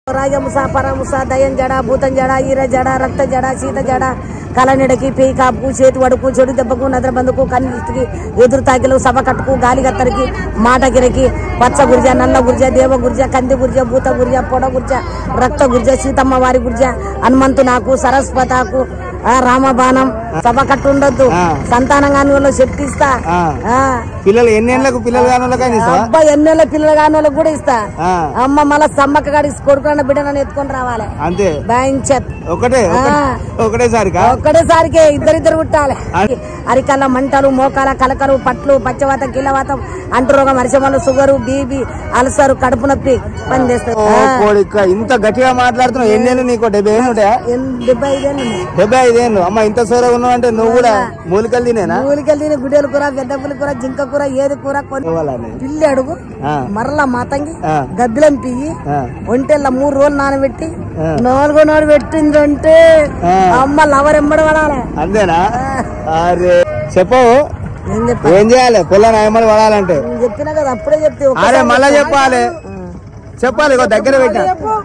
రాగముస పరముస దయం జడ భూతం జడ ఈర జడ రక్త జడ శీత జడ కలనిడకి పేయి కాపుకు చేతి వడుకు చెడు దెబ్బకు నద్ర బందుకు కన్నిటికి ఎదురు తాకిలు సభ కట్టుకు గాలి గత్తరికి మాట గిరకి పచ్చ గుర్జ నల్ల గుర్జ దేవ గుర్జ కంది గుర్జ భూత గుర్జ పొడ గుర్జ రక్త గుర్జ సీతమ్మ వారి గుర్జ హనుమంతు నాకు సరస్వతాకు ఆ రామబాణం సభ కట్టు ఉండొద్దు ఆ. సంతానం కాని వాళ్ళు శక్తి ఇస్తా ఆ. ఆ. పిల్లలు ఎన్నేళ్లకు పిల్లలు కాని వాళ్ళకైనా ఇస్తావా అబ్బా ఎన్నెళ్ళ పిల్లలు కాని వాళ్ళకి కూడా ఇస్తా ఆ, అమ్మ మళ్ళా సమ్మక్క గాడి కొడుకున్న బిడ్డనని ఎత్తుకొని రావాలి అంతే భయంచత్ ఒకటే ఒకటే- ఒకటేసారికా ఒక్కడేసారికే ఇద్దరిద్దరు పుట్టాలి అది- అరికల్ల మంటలు మోకాల కలకలు పట్లు పచ్చవాత కిలవాతం అంటురోగం అరిసెమలు షుగరు బీబీ అల్సరు కడుపు నొప్పి పని చేస్తాయి ఓ కోడిక్క ఇంత గట్టిగా మాట్లాడుతున్నావు ఎన్నేళ్ళు నీకు డెబ్బై ఏళ్ళు ఉంటాయా డెబ్బై ఐదేళ్ళు ఉన్నాయి. డెబ్బై ఐదేళ్ళు అమ్మ ఇంత సోరగా ఉన్నావు అంటే నువ్వు కూడా మూలికలు తినేనా మూలికలు తిని గుడ్డెల కూర పెద్దపులి కూర జింక కూర ఏది కూర కొన్ని ఇవ్వాలని పిల్లి అడుగు ఆ, మరలా మాతంగి ఆ. గబ్బిలం పియ్యి ఆ, ఒంటెల్ల మూడు రోజులు నానబెట్టి ఆ. నాలుగో నాడు పెట్టిందంటే ఆ. అమ్మ లవర్ ఎంబడి పడాలి అంతేనా అరే చెప్పవు నేను చెప్పా ఏం చేయాలి పొల్ల నాయమని పడాలంటే నేను చెప్పినా కదా అప్పుడే చెప్తే అరే ఒక్కసారి మళ్ళా చెప్పాలి చెప్పాలి ఇగో దగ్గర పెట్టా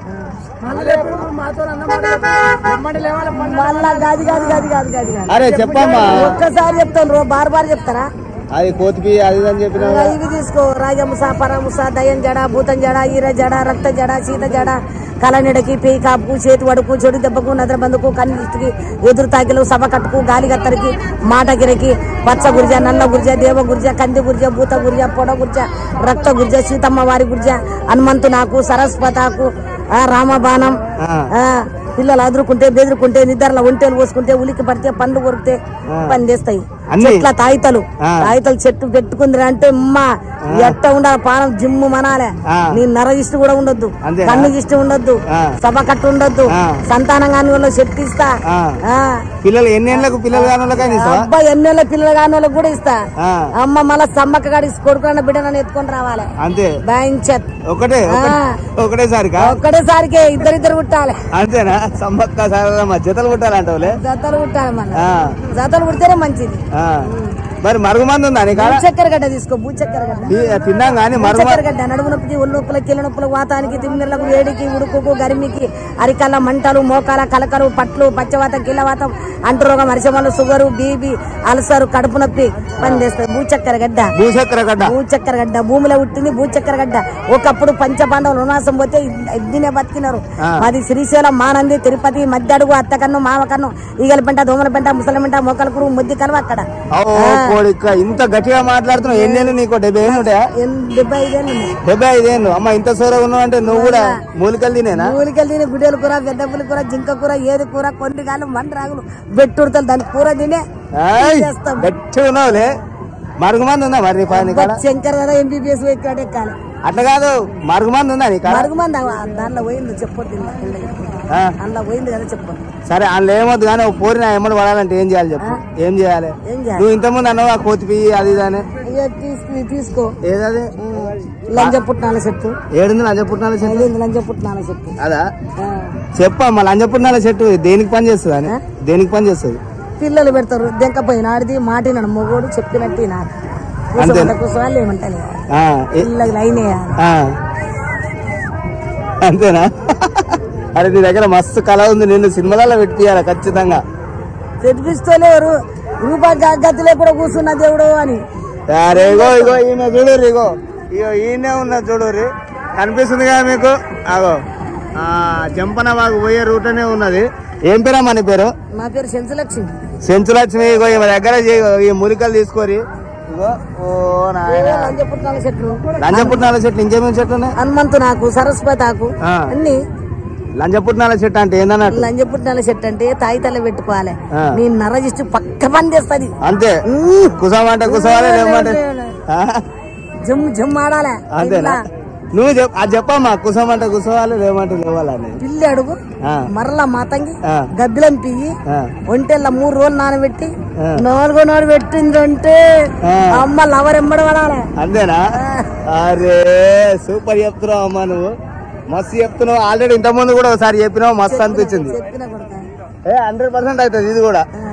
మళ్ళా గాది గాది గాది గాది గాది గాది అరే చెప్పమ్మా ఒక్కసారి చెప్తాను రో బార్ బార్ చెప్తారా అది కోతిపి అది ఇది అని చెప్పినా ఇంకా ఇవి తీసుకో రాజముస పరముస దయం జడ భూతం జడ ఈర జడ రక్త జడ శీత జడ కలనిడకి పేయి కాపుకు చేతి వడుకు చెడు దెబ్బకు నద్ర బందుకు కన్నిటికి ఎదురు తాకిలు సభ కట్టుకు గాలి గత్తరికి మాట గిరకి పచ్చ గుర్జ నల్ల గుర్జ దేవ గుర్జ కంది గుర్జ భూత గుర్జ పొడ గుర్జ రక్త గుర్జ సీతమ్మ వారి గుర్జ హనుమంతు నాకు సరస్వతాకు ఆ రామబాణం ఆ, ఆ పిల్లలు అదురుకుంటే బెదురుకుంటే నిద్రలో ఒంటేలు పోసుకుంటే ఉలికి పడితే పండ్లు కొరికితే పని చేస్తాయి అన్ని? చెట్ల తాయితలు ఆ. తాయితలు చెట్టు పెట్టుకుంది అంటే అమ్మ ఎట్ట ఉండాలి పానం జిమ్ము మనాలే ఆ. నీ నర ఇష్టి కూడా ఉండొద్దు అంతేనా? కన్ను ఇష్టి ఉండొద్దు ఆ. సభ కట్టు ఉండొద్దు ఆ. సంతానం కాని వాళ్ళు శక్తి ఇస్తా ఆ. ఆ. పిల్లలు ఎన్నేళ్లకు పిల్లలు కాని వాళ్ళకైనా ఇస్తావా అబ్బా ఎన్నెళ్ళ పిల్లలు కాని వాళ్ళకి కూడా ఇస్తా ఆ, అమ్మ మళ్ళా సమ్మక్క గాడి కొడుకున్న బిడ్డనని ఎత్తుకొని రావాలి అంతే భయంచత్ ఒకటే ఒకటే- ఒకటేసారికా ఒక్కడేసారికే ఇద్దరిద్దరు పుట్టాలి అంతేనా సమ్మక్క సారమ్మ జతలు పుట్టాలంటావులే జతలు పుట్టాలి మళ్ళీ ఆ, జతలు పుడితేనే మంచిది ఆ. మరి మరుగు మంది ఉందా నీ కాడ చక్కెర గడ్డ తీసుకో భూ చక్కెర గడ్డ ఈ- తిన్నాం కానీ మరుగు చక్కెర గడ్డ నడుము నొప్పికి ఒళ్ళు నొప్పులకు కీళ్ళ నొప్పులకు వాతానికి తిమ్మిళ్ళకు వేడికి ఉడుకుకు గరిమికి అరికల్ల మంటలు మోకాల కలకలు పట్లు పచ్చవాత కిలవాతం అంటురోగం అరిసెమలు షుగరు బీబీ అల్సరు కడుపు నొప్పి పని చేస్తుంది భూ చక్కెర గడ్డ భూచక్ర గడ్డ భూ చక్కెర గడ్డ భూమిలో పుట్టింది భూ చక్కెర గడ్డ ఒకప్పుడు పంచపాండవులు ఉనాసం పోతే ఇద్దినే బతికినారు ఆ. మాది శ్రీశైలం మానంది తిరుపతి మధ్య అడుగు అత్తకన్ను మామకన్ను ఈగల పెంట దోమల పెంట ముసలి పెంట మొక్కలకుడు ముద్ది కలవ అక్కడ ఓ కోడిక్క ఇంత గట్టిగా మాట్లాడుతున్నావు ఎన్నేళ్ళు నీకు డెబ్బై ఏళ్ళు ఉంటాయా ఎన్- డెబ్బై ఐదేళ్ళు ఉన్నాయి. డెబ్బై ఐదేళ్ళు అమ్మ ఇంత సోరగా ఉన్నావు అంటే నువ్వు కూడా మూలికలు తినేనా మూలికలు తిని గుడ్డెల కూర పెద్దపులి కూర జింక కూర ఏది కూర కొన్ని కాలం మంట రాగులు బెట్టుడతలు దాని కూర తినే ఏయ్, చేస్తాం. గట్టిగా ఉన్నావులే మరుగు మంది ఉందా మరి నీ పని కాడ శంకర్ కదా ఎంబీబీఎస్ ఎక్కడ ఎక్కాలి అట్లా కాదు మరుగు మంది ఉందా నీ కాడ మరుగు మంది ఆ- దాంట్లో పోయింది చెప్పొద్దు ఇలా, ఇలా చెప్పొద్దు. ఆ, అందులో పోయింది కదా చెప్పొద్దు సరే అందులో ఏమొద్దు కానీ ఓ పోరి నా ఎమ్మడి పడాలంటే ఏం చేయాలి చెప్పు ఏం చేయాలి ఏం చేయాలి నువ్వు ఇంతకుముందు అన్నావు ఆ కోతి పియ్యి అది ఇది అని ఇక తీసుకో తీసుకో ఏదది లంజ పుట్నాల చెట్టు ఏడుంది లంజపుట్నాల చెట్టు ఐదు లంజ పుట్నాల చెట్టు అదా ఆ. చెప్పమ్మా లంజపుట్నాల చెట్టు దేనికి పని చేస్తుంది అని దేనికి పని చేస్తుంది పిల్లలు పెడతారు దెంకపోయిన ఆడిది మాటినాడు మొగోడు చెప్పినట్టు నాకు కూర్చోమంటే కూర్చోవాలి ఏమంటాను ఆ, ఏ- పిల్లలు లైన్ వేయాలి ఆ. అంతేనా అరే నీ దగ్గర మస్తు కళ ఉంది నిన్ను సినిమాలలో పెట్టియాలి ఖచ్చితంగా తెప్పిస్తలేరు రూపాయి గతిలో కూడా కూర్చున్న దేవుడు అని అరే ఇగో ఇగో ఈయన చూడుర్రి ఇగో ఇగో ఈయనే ఉన్న చూడుర్రి కనిపిస్తుంది కదా మీకు అగో ఆ జంపన బాగు పోయే రూట్ అనే ఉన్నది ఏం పేరమ్మా నీ పేరు నా పేరు సెంచలక్ష్మి సెంచులక్ష్మి ఇగో ఈమె దగ్గర చే- ఈ ములికలు తీసుకోరి ఇగో ఓ నాయన లంజ పుట్నాల చెట్లు లంజపుట్నాల చెట్లు ఇంకేమేమి చెట్లు ఉన్నాయి హనుమంతు నాకు సరస్వతి ఆకు ఆ. అన్ని లంజపుట్నాల చెట్టు అంటే ఏందన్నట్టు లంజ పుట్నాల చెట్టు అంటే తాయితల పెట్టుకోవాలి ఆ. నీ నరజిష్టి పక్క పని చేస్తుంది అంతే కుసమంటే కుసవాలి లేమంటే ఆ? జమ్ జమ్ ఆడాలి అంతేనా నువ్వు చెప్ అది చెప్పమ్మా కుసమంటే కుసవాలి లేమంటే లేవాలని పిల్లి అడుగు ఆ. మరలా మాతంగి ఆ. గబ్బిలం పియ్యి ఆ. ఒంటెల్ల మూడు రోజులు నానబెట్టి ఆ. నాలుగో నాడు పెట్టిందంటే ఆ. అమ్మ లవర్ ఎంబడి పడాలి అంతేనా అరే సూపర్ చెప్తున్నావు అమ్మా నువ్వు మస్తు చెప్తున్నావు ఆల్రెడీ ఇంత ముందు కూడా ఒకసారి చెప్పినావు మస్తు అనిపించింది చెప్పిన కొడుకు ఏ హండ్రెడ్ పర్సెంట్ అవుతుంది ఇది కూడా ఆ.